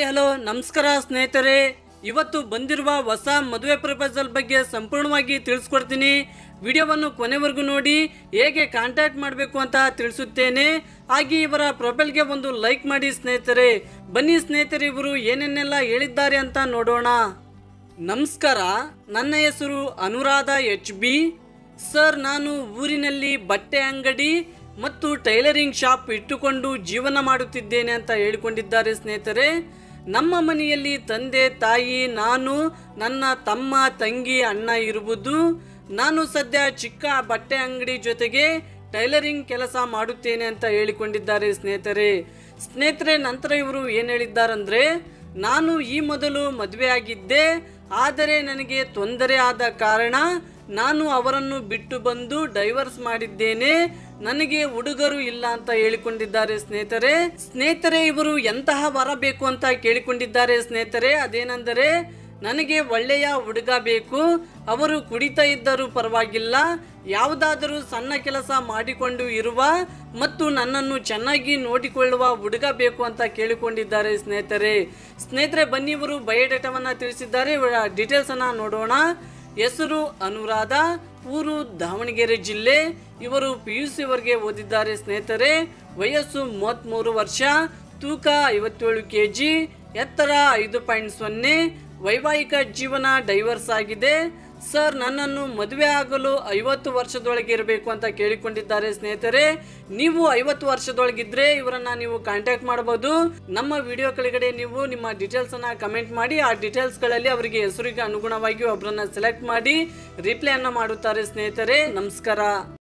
hi hello ನಮಸ್ಕಾರ ಸ್ನೇಹಿತರೆ ಇವತ್ತು ಬಂದಿರುವ ಹೊಸ ಮದುವೆ ಪ್ರಪೋಸಲ್ ಬಗ್ಗೆ ಸಂಪೂರ್ಣವಾಗಿ ತಿಳಿಸ್ಕೊಡ್ತೀನಿ ವಿಡಿಯೋವನ್ನು ಕೊನೆವರೆಗೂ ನೋಡಿ ಹೇಗೆ ಕಾಂಟ್ಯಾಕ್ಟ್ ಮಾಡಬೇಕು ಅಂತ ತಿಳಿಸುತ್ತೇನೆ ಹಾಗೆ ಇವರ ಪ್ರೊಫೈಲ್ಗೆ ಒಂದು ಲೈಕ್ ಮಾಡಿ ಸ್ನೇಹಿತರೆ ಬನ್ನಿ ಸ್ನೇಹಿತರೆ ಇವರು ಏನೇನೆಲ್ಲ ಹೇಳಿದ್ದಾರೆ ಅಂತ ನೋಡೋಣ ನಮಸ್ಕಾರ ನನ್ನ ಹೆಸರು ಅನುರಾಧ ಎಚ್ ಬಿ ಸರ್ ನಾನು ಊರಿನಲ್ಲಿ ಬಟ್ಟೆ ಅಂಗಡಿ ಮತ್ತು ಟೈಲರಿಂಗ್ ಶಾಪ್ ಇಟ್ಟುಕೊಂಡು ಜೀವನ ಮಾಡುತ್ತಿದ್ದೇನೆ ಅಂತ ಹೇಳಿಕೊಂಡಿದ್ದಾರೆ ಸ್ನೇಹಿತರೆ ನಮ್ಮ ಮನೆಯಲ್ಲಿ ತಂದೆ ತಾಯಿ ನಾನು ನನ್ನ ತಮ್ಮ ತಂಗಿ ಅಣ್ಣ ಇರುವುದು ನಾನು ಸದ್ಯ ಚಿಕ್ಕ ಬಟ್ಟೆ ಅಂಗಡಿ ಜೊತೆಗೆ ಟೈಲರಿಂಗ್ ಕೆಲಸ ಮಾಡುತ್ತೇನೆ ಅಂತ ಹೇಳಿಕೊಂಡಿದ್ದಾರೆ ಸ್ನೇಹಿತರೆ ಸ್ನೇಹಿತರೆ ನಂತರ ಇವರು ಏನು ಹೇಳಿದ್ದಾರಂದ್ರೆ ನಾನು ಈ ಮೊದಲು ಮದುವೆ ಆಗಿದ್ದೆ ಆದರೆ ನನಗೆ ತೊಂದರೆ ಆದ ಕಾರಣ ನಾನು ಅವರನ್ನು ಬಿಟ್ಟು ಬಂದು ಡೈವರ್ಸ್ ಮಾಡಿದ್ದೇನೆ ನನಗೆ ಹುಡುಗರು ಇಲ್ಲ ಅಂತ ಹೇಳಿಕೊಂಡಿದ್ದಾರೆ ಸ್ನೇಹಿತರೆ ಸ್ನೇಹಿತರೆ ಇವರು ಎಂತಹ ವರ ಬೇಕು ಅಂತ ಕೇಳಿಕೊಂಡಿದ್ದಾರೆ ಸ್ನೇಹಿತರೆ ಅದೇನೆಂದರೆ ನನಗೆ ಒಳ್ಳೆಯ ಹುಡುಗ ಬೇಕು ಅವರು ಕುಡಿತಾ ಇದ್ದರೂ ಪರವಾಗಿಲ್ಲ ಯಾವುದಾದರೂ ಸಣ್ಣ ಕೆಲಸ ಮಾಡಿಕೊಂಡು ಇರುವ ಮತ್ತು ನನ್ನನ್ನು ಚೆನ್ನಾಗಿ ನೋಡಿಕೊಳ್ಳುವ ಹುಡುಗ ಬೇಕು ಅಂತ ಕೇಳಿಕೊಂಡಿದ್ದಾರೆ ಸ್ನೇಹಿತರೆ ಸ್ನೇಹಿತರೆ ಬನ್ನಿ ಇವರು ಬಯೋಡೇಟಾವನ್ನು ತಿಳಿಸಿದ್ದಾರೆ ಇವರ ಡೀಟೇಲ್ಸ್ ಅನ್ನ ನೋಡೋಣ ಹೆಸರು ಅನುರಾಧ ಊರು ದಾವಣಗೆರೆ ಜಿಲ್ಲೆ ಇವರು ಪಿ ಯು ಸಿ ವರೆಗೆ ಓದಿದ್ದಾರೆ ಸ್ನೇಹಿತರೆ ವಯಸ್ಸು ಮೂವತ್ತ್ಮೂರು ವರ್ಷ ತೂಕ ಐವತ್ತೇಳು ಕೆ ಜಿ ಎತ್ತರ ಐದು ಪಾಯಿಂಟ್ ಸೊನ್ನೆ ವೈವಾಹಿಕ ಜೀವನ ಡೈವರ್ಸ್ ಆಗಿದೆ ಸರ್ ನನ್ನನ್ನು ಮದುವೆ ಆಗಲು ಐವತ್ತು ವರ್ಷದೊಳಗೆ ಇರಬೇಕು ಅಂತ ಕೇಳಿಕೊಂಡಿದ್ದಾರೆ ಸ್ನೇಹಿತರೆ ನೀವು ಐವತ್ತು ವರ್ಷದೊಳಗಿದ್ರೆ ಇವರನ್ನ ನೀವು ಕಾಂಟ್ಯಾಕ್ಟ್ ಮಾಡಬಹುದು ನಮ್ಮ ವಿಡಿಯೋ ಕೆಳಗಡೆ ನೀವು ನಿಮ್ಮ ಡೀಟೇಲ್ಸ್ ಅನ್ನ ಕಮೆಂಟ್ ಮಾಡಿ ಆ ಡೀಟೇಲ್ಸ್ ಗಳಲ್ಲಿ ಅವರಿಗೆ ಹೆಸರಿಗೆ ಅನುಗುಣವಾಗಿ ಒಬ್ಬರನ್ನ ಸೆಲೆಕ್ಟ್ ಮಾಡಿ ರಿಪ್ಲೈ ಅನ್ನ ಮಾಡುತ್ತಾರೆ ಸ್ನೇಹಿತರೆ ನಮಸ್ಕಾರ